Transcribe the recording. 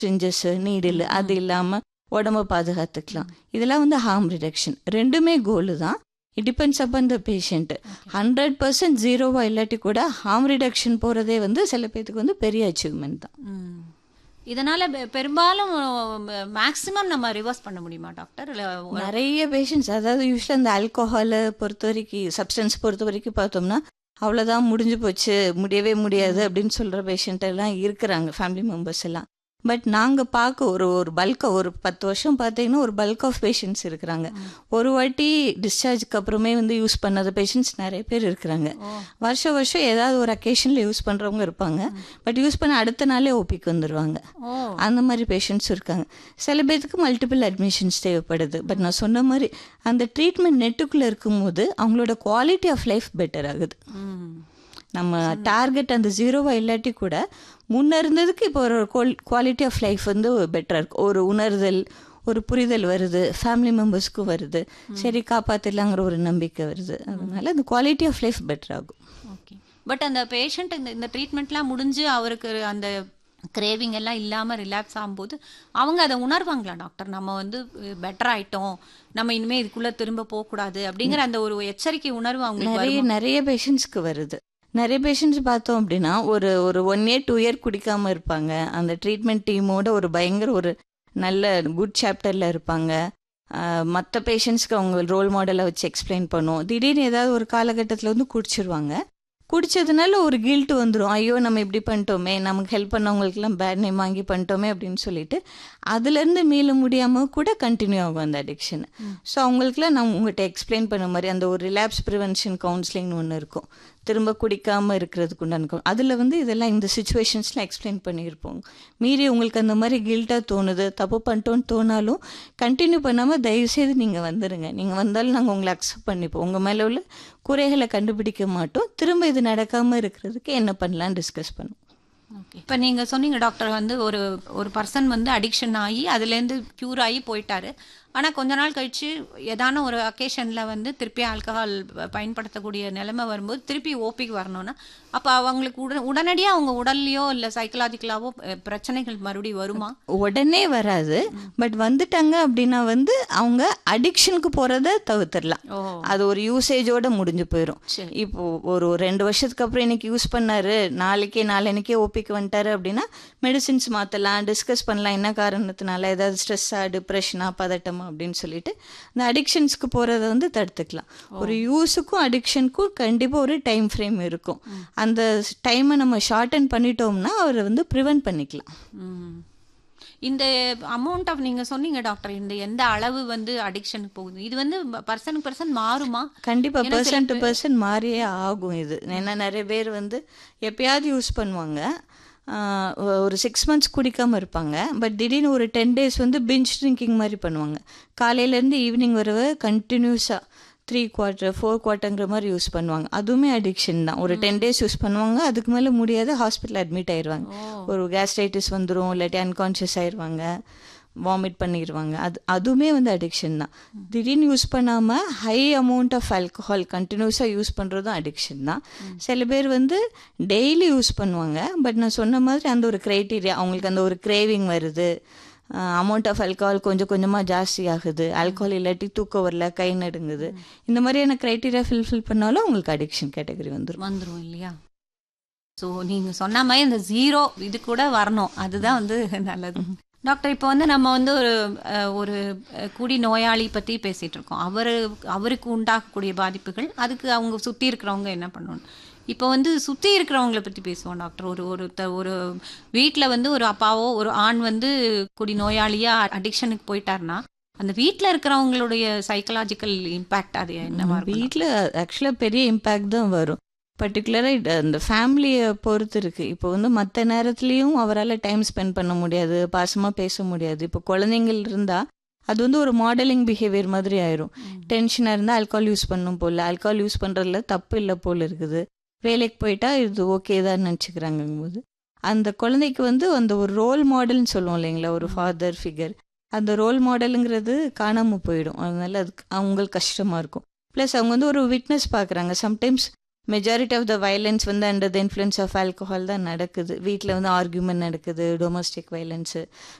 ஸ்ட்ரிஞ்சஸ் needle அது இல்லாமல் உடம்ப பாதுகாத்துக்கலாம் இதெல்லாம் வந்து ஹார்ம் ரிடக்ஷன் ரெண்டுமே கோலு தான் it depends upon the patient hundred percent ஜீரோவா இல்லாட்டி கூட ஹார்ம் ரிடக்ஷன் போகிறதே வந்து சில பேத்துக்கு வந்து பெரிய அச்சீவ்மெண்ட் தான் ம். இதனால பெ- பெரும்பாலும் மேக்சிமம் நம்ம ரிவர்ஸ் பண்ண முடியுமா டாக்டர் இல்ல ஒரு- நிறைய பேஷண்ட்ஸ் அதாவது யூஸ்வலாக இந்த ஆல்கோஹாலை பொறுத்த வரைக்கும் சப்ஸ்டன்ஸ் பொறுத்த வரைக்கும் பார்த்தோம்னா அவ்வளோதான் முடிஞ்சு போச்சு முடியவே முடியாது அப்படின்னு சொல்கிற பேஷண்ட் எல்லாம் இருக்கிறாங்க ஃபேமிலி மெம்பர்ஸ் எல்லாம் பட் நாங்கள் பார்க்க ஒரு ஒரு பல்க் ஒரு பத்து வருஷம் பார்த்தீங்கன்னா ஒரு பல்க் ஆஃப் பேஷண்ட்ஸ் இருக்கிறாங்க ஒரு வாட்டி டிஸ்சார்ஜ்க்கு அப்புறமே வந்து யூஸ் பண்ணாத பேஷண்ட்ஸ் நிறைய பேர் இருக்கிறாங்க ஓ. வருஷம் வருஷம் ஏதாவது ஒரு அக்கேஷனில் யூஸ் பண்ணுறவங்க இருப்பாங்க பட் யூஸ் பண்ண அடுத்த நாளே ஓபிக்கு வந்துடுவாங்க ஓ அந்த மாதிரி பேஷண்ட்ஸ் இருக்காங்க சில பேர்த்துக்கு மல்டிபிள் அட்மிஷன்ஸ் தேவைப்படுது பட் நான் சொன்ன மாதிரி அந்த ட்ரீட்மெண்ட் நெட்டுக்குள்ளே இருக்கும்போது அவங்களோட குவாலிட்டி ஆஃப் லைஃப் பெட்டர் ஆகுது ம். நம்ம டார்கெட் அந்த ஜீரோவா இல்லாட்டி கூட முன்ன இருந்ததுக்கு இப்போ ஒரு குவாலிட்டி ஆஃப் லைஃப் வந்து பெட்டராக இருக்கு ஒரு உணர்தல் ஒரு புரிதல் வருது ஃபேமிலி மெம்பர்ஸ்க்கும் வருது சரி காப்பாத்திடலாங்கிற ஒரு நம்பிக்கை வருது அதனால அந்த குவாலிட்டி ஆஃப் லைஃப் பெட்டர் ஆகும் ஓகே பட் அந்த பேஷண்ட் இந்த இந்த ட்ரீட்மெண்ட்லாம் முடிஞ்சு அவருக்கு அந்த கிரேவிங் எல்லாம் இல்லாம ரிலாக்ஸ் ஆகும்போது அவங்க அதை உணர்வாங்களா டாக்டர் நம்ம வந்து பெட்டர் ஆயிட்டோம் நம்ம இனிமே இதுக்குள்ள திரும்ப போக கூடாது அப்படிங்கிற அந்த ஒரு எச்சரிக்கை உணர்வு அவங்களுக்கு நிறைய வருமா? நிறைய பேஷண்ட்ஸ்க்கு வருது நிறைய பேஷண்ட்ஸ் பார்த்தோம் அப்படின்னா ஒரு ஒரு ஒன் இயர் டூ இயர் குடிக்காம இருப்பாங்க அந்த ட்ரீட்மெண்ட் டீமோட ஒரு பயங்கர ஒரு நல்ல குட் சாப்டர்ல இருப்பாங்க மற்ற பேஷண்ட்ஸ்க்கு அவங்க ரோல் மாடலை வச்சு எக்ஸ்பிளைன் பண்ணுவோம் திடீர்னு ஏதாவது ஒரு காலகட்டத்தில் வந்து குடிச்சிருவாங்க குடிச்சதுனால ஒரு கில்ட் வந்துடும் ஐயோ நம்ம இப்படி பண்ணிட்டோமே நமக்கு ஹெல்ப் பண்ணவங்களுக்குலாம் பேட் நேம் வாங்கி பண்ணிட்டோமே அப்படின்னு சொல்லிட்டு அதுலேருந்து மீள முடியாமல் கூட கண்டினியூ ஆகும் அந்த அடிக்ஷன் ஸோ அவங்களுக்குலாம் நான் உங்கள்கிட்ட எக்ஸ்பிளைன் பண்ண மாதிரி அந்த ஒரு ரிலாப்ஸ் ப்ரிவென்ஷன் கவுன்சிலிங்னு ஒன்று இருக்கும் திரும்ப குடிக்காமல் இருக்கிறதுக்கு உண்டான அதில் வந்து இதெல்லாம் இந்த சுச்சுவேஷன்ஸ்லாம் எக்ஸ்பிளைன் பண்ணியிருப்போம் மீறி உங்களுக்கு அந்த மாதிரி கில்ட்டாக தோணுது தப்பு பண்ணிட்டோன்னு தோணாலும் கண்டினியூ பண்ணாமல் தயவுசெய்து நீங்கள் வந்துடுங்க நீங்கள் வந்தாலும் நாங்கள் உங்களை அக்செப்ட் பண்ணிப்போம் உங்கள் மேலே உள்ள குறைகளை கண்டுபிடிக்க மாட்டோம் திரும்ப இது நடக்காமல் இருக்கிறதுக்கு என்ன பண்ணலாம்னு டிஸ்கஸ் பண்ணுவோம் இப்ப நீங்க சொன்னீங்க டாக்டர் வந்து ஒரு ஒரு பர்சன் வந்து அடிக்ஷன் ஆகி அதுலேருந்து க்யூர் ஆகி போயிட்டாரு ஆனா கொஞ்ச நாள் கழிச்சு ஏதான ஒரு அக்கேஷன்ல வந்து திருப்பி ஆல்கஹால் பயன்படுத்தக்கூடிய நிலைமை வரும்போது திருப்பி ஓபிக்கு வரணும்னா அப்ப அவங்களுக்கு உட உடனடியா அவங்க உடல்லையோ இல்ல சைக்கலாஜிக்கலாவோ பிரச்சனைகள் மறுபடியும் வருமா உடனே வராது பட் வந்துட்டாங்க அப்படின்னா வந்து அவங்க அடிக்ஷனுக்கு போகிறத தவிர்த்துடலாம் ஓ அது ஒரு யூசேஜோட முடிஞ்சு போயிடும் சரி. இப்போ ஒரு ரெண்டு வருஷத்துக்கு அப்புறம் இன்னைக்கு யூஸ் பண்ணாரு நாளைக்கே நாளன்னைக்கே ஓபிக்கு வந்துட்டாரு அப்படின்னா மெடிசின்ஸ் மாற்றலாம் டிஸ்கஸ் பண்ணலாம் என்ன காரணத்தினால ஏதாவது ஸ்ட்ரெஸ்ஸா டிப்ரெஷனா பதட்டமா அப்படின்னு சொல்லிட்டு இந்த அடிக்ஷன்ஸ்க்கு போகிறத வந்து தடுத்துக்கலாம் ஒரு யூஸுக்கும் அடிக்ஷனுக்கும் கண்டிப்பாக ஒரு டைம் ஃப்ரேம் இருக்கும் அந்த டைமை நம்ம ஷார்டன் பண்ணிட்டோம்னா அவரை வந்து ப்ரிவென்ட் பண்ணிக்கலாம் ம். இந்த அமௌண்ட் ஆஃப் நீங்க சொன்னீங்க டாக்டர் இந்த எந்த அளவு வந்து அடிக்ஷனுக்கு போகுது இது வந்து பர்சனுக்கு பர்சன் மாறுமா கண்டிப்பா ஏன்னா சில பர்சன் டு பர்சன் மாறியே ஆகும் இது ஏன்னா நிறைய பேர் வந்து எப்பயாவது யூஸ் பண்ணுவாங்க ஆஹ் ஒரு சிக்ஸ் மந்த்ஸ் குடிக்காம இருப்பாங்க பட் திடீர்னு ஒரு டென் டேஸ் வந்து பிஞ்ச் ட்ரிங்கிங் மாதிரி பண்ணுவாங்க காலையிலேருந்து ஈவினிங் வரவ கண்டினியூஸாக த்ரீ குவார்ட்டர் ஃபோர் குவார்ட்டருங்கிற மாதிரி யூஸ் பண்ணுவாங்க அதுவுமே அடிக்ஷன் தான் ஒரு டென் டேஸ் யூஸ் பண்ணுவாங்க அதுக்கு மேலே முடியாது ஹாஸ்பிட்டல் அட்மிட் ஆயிடுவாங்க ஒரு கேஸ்ட்ரைட்டிஸ் வந்துடும் இல்லாட்டி அன்கான்ஷியஸ் ஆயிடுவாங்க வாமிட் பண்ணிடுவாங்க அது அதுவுமே வந்து அடிக்ஷன் தான் திடீர்னு யூஸ் பண்ணாமல் ஹை அமௌண்ட் ஆஃப் ஆல்கஹால் கண்டினியூஸாக யூஸ் பண்ணுறதும் அடிக்ஷன் தான் சில பேர் வந்து டெய்லி யூஸ் பண்ணுவாங்க பட் நான் சொன்ன மாதிரி அந்த ஒரு க்ரைட்டீரியா அவங்களுக்கு அந்த ஒரு கிரேவிங் வருது அமௌண்ட் ஆஃப் ஆல்கஹால் கொஞ்சம் கொஞ்சமாக ஜாஸ்தி ஆகுது ஆல்கஹால் இல்லாட்டி தூக்கம் வரல கை நடுங்குது இந்த மாதிரியான க்ரைட்டீரியா ஃபில்ஃபில் பண்ணாலும் உங்களுக்கு அடிக்ஷன் கேட்டகரி வந்துடும் வந்துரும் இல்லையா ஸோ நீங்க சொன்ன மாதிரி இந்த ஜீரோ இது கூட வரணும் அதுதான் வந்து நல்லது டாக்டர் இப்போ வந்து நம்ம வந்து ஒரு அஹ், ஒரு அஹ், குடி நோயாளி பத்தி பேசிட்டு இருக்கோம் அவரு அவருக்கு உண்டாகக்கூடிய பாதிப்புகள் அதுக்கு அவங்க சுத்தி இருக்கிறவங்க என்ன பண்ணணும் இப்போ வந்து சுத்தி இருக்கிறவங்கள பத்தி பேசுவோம் டாக்டர் ஒரு ஒரு த- ஒரு வீட்ல வந்து ஒரு அப்பாவோ ஒரு ஆண் வந்து குடி நோயாளியா அடிக்ஷனுக்கு போயிட்டாருன்னா அந்த வீட்ல இருக்கிறவங்களுடைய சைக்கலாஜிக்கல் இம்பாக்ட் அது என்னவா இருக்கும் வீட்டில் ஆக்சுவலாக பெரிய இம்பேக்ட் தான் வரும் பர்டிகுலராக அந்த ஃபேமிலியை பொறுத்து இருக்கு இப்போ வந்து மற்ற நேரத்துலையும் அவரால் டைம் ஸ்பெண்ட் பண்ண முடியாது பாசமாக பேச முடியாது இப்போ குழந்தைங்கள் இருந்தால் அது வந்து ஒரு மாடலிங் பிஹேவியர் மாதிரி ஆயிரும் டென்ஷனாக இருந்தால் ஆல்கஹால் யூஸ் பண்ணும் போல ஆல்கஹால் யூஸ் பண்ணுறதுல தப்பு இல்லை போல இருக்குது வேலைக்கு போயிட்டா இது ஓகே தான் நினச்சிக்கிறாங்க போது அந்த குழந்தைக்கு வந்து அந்த ஒரு ரோல் மாடல்னு சொல்லுவோம் இல்லைங்களா ஒரு ஃபாதர் ஃபிகர் அந்த ரோல் மாடலுங்கிறது காணாமல் போயிடும் அதனால அதுக்கு அவங்களுக்கு கஷ்டமாக இருக்கும் ப்ளஸ் அவங்க வந்து ஒரு விட்னஸ் பார்க்குறாங்க sometimes majority of the violence வந்து under the influence of alcohol தான் நடக்குது வீட்டில் வந்து ஆர்கியூமெண்ட் நடக்குது டொமஸ்டிக் வயலன்ஸு